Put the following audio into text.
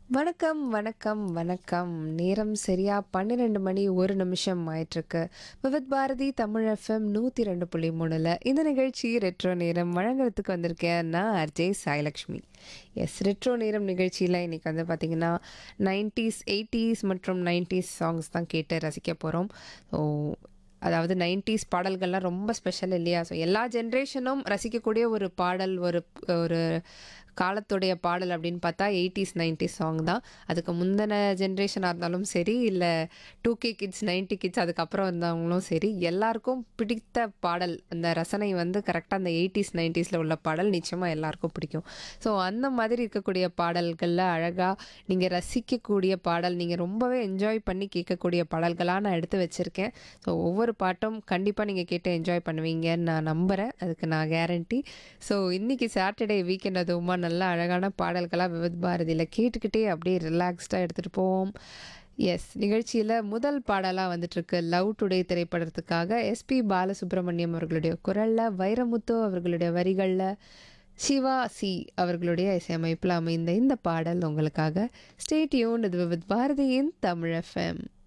வணக்கம் வணக்கம் வணக்கம் நேரம் சரியா பன்னிரெண்டு மணி ஒரு நிமிஷம் ஆயிட்டிருக்கு விவித் பாரதி தமிழ் எஃப்எம் நூற்றி ரெண்டு புள்ளி மூணில் இந்த நிகழ்ச்சி ரெட்ரோ நேரம் வழங்குறதுக்கு வந்திருக்கேன் நான் அர்ஜே சாய்லக்ஷ்மி எஸ் ரெட்ரோ நேரம் நிகழ்ச்சியில் இன்றைக்கி வந்து பார்த்திங்கன்னா நைன்டிஸ் எயிட்டிஸ் மற்றும் நைன்டிஸ் சாங்ஸ் தான் கேட்டு ரசிக்க போகிறோம் ஸோ அதாவது நைன்டிஸ் பாடல்கள்லாம் ரொம்ப ஸ்பெஷல் இல்லையா ஸோ எல்லா ஜென்ரேஷனும் ரசிக்கக்கூடிய ஒரு பாடல் ஒரு ஒரு காலத்துடைய பாடல் அப்படின்னு பார்த்தா எயிட்டிஸ் நைன்டிஸ் சாங் தான் அதுக்கு முந்தின ஜென்ரேஷனாக இருந்தாலும் சரி இல்லை two K kids ninety kids அதுக்கப்புறம் வந்தவங்களும் சரி எல்லாருக்கும் பிடித்த பாடல் அந்த ரசனை வந்து கரெக்டாக அந்த எயிட்டிஸ் நைன்டிஸில் உள்ள பாடல் நிச்சயமாக எல்லாருக்கும் பிடிக்கும் ஸோ அந்த மாதிரி இருக்கக்கூடிய பாடல்களில் அழகாக நீங்கள் ரசிக்கக்கூடிய பாடல் நீங்கள் ரொம்பவே என்ஜாய் பண்ணி கேட்கக்கூடிய பாடல்களாக நான் எடுத்து வச்சுருக்கேன் ஸோ ஒவ்வொரு பாட்டும் கண்டிப்பாக நீங்கள் கேட்டு என்ஜாய் பண்ணுவீங்கன்னு நான் நம்புகிறேன் அதுக்கு நான் கேரண்டி ஸோ இன்றைக்கி சாட்டர்டே வீக்கெண்ட் அதுவுமா நல்ல அழகான பாடல்களாக விவித் பாரதியில் கேட்டுக்கிட்டே அப்படியே ரிலாக்ஸ்டாக எடுத்துகிட்டு போவோம் எஸ் நிகழ்ச்சியில் முதல் பாடலாக வந்துட்டுருக்கு லவ் டுடே திரைப்படத்துக்காக எஸ்பி பாலசுப்ரமணியம் அவர்களுடைய குரலில் வைரமுத்து அவர்களுடைய வரிகளில் சிவா சி அவர்களுடைய இசையமைப்பில் அமைந்த இந்த பாடல் உங்களுக்காக ஸ்டேட்யூன் இது வித் பாரதியின் தமிழ் எஃப்எம்